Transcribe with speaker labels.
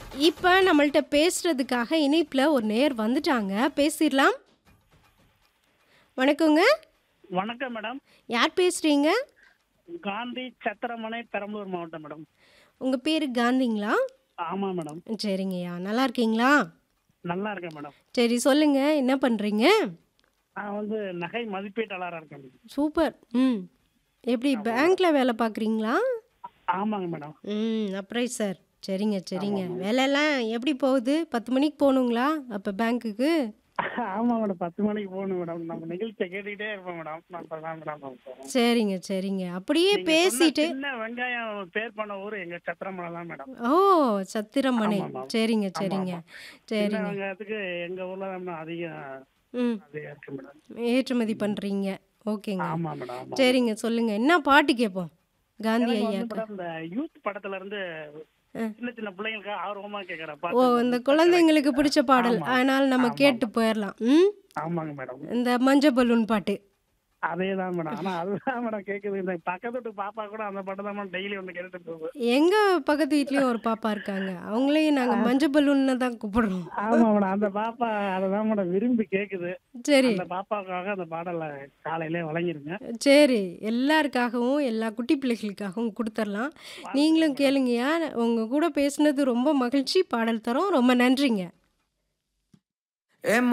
Speaker 1: இப்ப நம்மள்ட்ட பேசுறதுக்காக இணைப்புல ஒரு நேயர் வந்துட்டாங்க. பேசிறலாம். வணக்கங்க.
Speaker 2: வணக்கம் மேடம்.
Speaker 1: யார் பேசுறீங்க?
Speaker 2: காந்தி சத்திரமனை பெரம்பலூர் மாவட்டம் மேடம்.
Speaker 1: உங்க பேரு காந்திங்களா?
Speaker 2: ஆமா மேடம்.
Speaker 1: சரிங்கய்யா. நல்லா இருக்கீங்களா?
Speaker 2: நல்லா இருக்கேன் மேடம்.
Speaker 1: சரி சொல்லுங்க. என்ன பண்றீங்க?
Speaker 2: நான் வந்து நகை மதிப்பீட்டாளரா இருக்கேன் மேடம்.
Speaker 1: சூப்பர். ம். எப்படி
Speaker 2: ஆமா மேடம்.
Speaker 1: பேங்க்ல வேலை பார்க்குறீங்களா?
Speaker 2: ஆமாங்க மேடம்.
Speaker 1: ம். அப்ரைசர். சரிங்க, சரிங்க.
Speaker 2: ஆமா மேடம்.
Speaker 1: வேலைலாம் எப்படி போகுது? 10 மணிக்கு போகணுங்களா? அப்ப பேங்க்குக்கு?
Speaker 2: ஆமா மேடம். 10 மணிக்கு போகணும் மேடம். நம்ம நிகழ்ச்சிய கேட்டுக்கிட்டே இருப்போம் மேடம். நான் இப்பதான் மேடம் போறேன்.
Speaker 1: சரிங்க, சரிங்க. அப்படியே
Speaker 2: நீங்க சொன்ன
Speaker 1: பேசிட்டு
Speaker 2: சின்ன வெங்காயம் பேர் பண்ண ஊரு எங்க சத்திரமலை தான் மேடம்.
Speaker 1: ஓ! சத்திரமனை.
Speaker 2: ஆமா மேம்.
Speaker 1: சரிங்க,
Speaker 2: ஆமா
Speaker 1: சரிங்க.
Speaker 2: ஆமா. சின்ன
Speaker 1: சரிங்க.
Speaker 2: வெங்காயத்துக்கு எங்க ஊர்ல தான் மேடம் அதிகம்
Speaker 1: ம்.
Speaker 2: அதிகம் இருக்கு மேடம்.
Speaker 1: ஏற்றுமதி
Speaker 2: ம்.
Speaker 1: பண்றீங்க. ஓகேங்க.
Speaker 2: ஆமா மேடம். ஆமா மேடம்.
Speaker 1: சரிங்க. சொல்லுங்க. என்ன பாட்டு கேட்போம்? காந்தி
Speaker 2: எனக்கு வந்து
Speaker 1: ஐயாக்கு.
Speaker 2: மேடம் இந்த யூத் படத்துல இருந்து
Speaker 1: அ.
Speaker 2: சின்ன சின்ன பிள்ளைங்களுக்கு ஆர்வமா கேக்குற
Speaker 1: ஓ!
Speaker 2: பாட்டு
Speaker 1: இந்த
Speaker 2: இந்த
Speaker 1: குழந்தைங்களுக்கு
Speaker 2: கிடைக்கும்.
Speaker 1: பிடிச்ச பாடல்.
Speaker 2: ஆமா.
Speaker 1: அதனால நம்ம
Speaker 2: ஆமா
Speaker 1: கேட்டு
Speaker 2: மேடம்.
Speaker 1: போயிரலாம். ம்.
Speaker 2: ஆமாங்க மேடம்.
Speaker 1: இந்த மஞ்ச பலூன் பாட்டு.
Speaker 2: அதேதான் மேடம். ஆனா அதுதான் மேடம் கேக்குது. இந்த பக்கத்து வீட்டு பாப்பா கூட அந்த பாட்டு தான் மேடம் டெய்லி வந்து கேட்டுட்டு போகுது.
Speaker 1: எங்க பக்கத்து வீட்லயும் ஒரு பாப்பா இருக்காங்க. அவங்களையும் நாங்க
Speaker 2: ஆ.
Speaker 1: மஞ்ச பலூன்னு தான் கூப்பிடுறோம்.
Speaker 2: ஆமா மேடம். அந்த பாப்பா அததான் மேடம் விரும்பி கேக்குது.
Speaker 1: சரி.
Speaker 2: அந்த பாப்பாவுக்காக அந்த பாடல காலையிலே வழங்கிருங்க.
Speaker 1: சரி. எல்லாருக்காகவும், எல்லா குட்டி பிள்ளைகளுக்காகவும் குடுத்துரலாம்.
Speaker 2: வாழ்த்துக்கள்
Speaker 1: நீங்களும்
Speaker 2: மேடம்.
Speaker 1: கேளுங்கய்யா. உங்க கூட பேசுனது ரொம்ப மகிழ்ச்சி. பாடல் தரோம். ரொம்ப நன்றிங்க.
Speaker 3: ஏ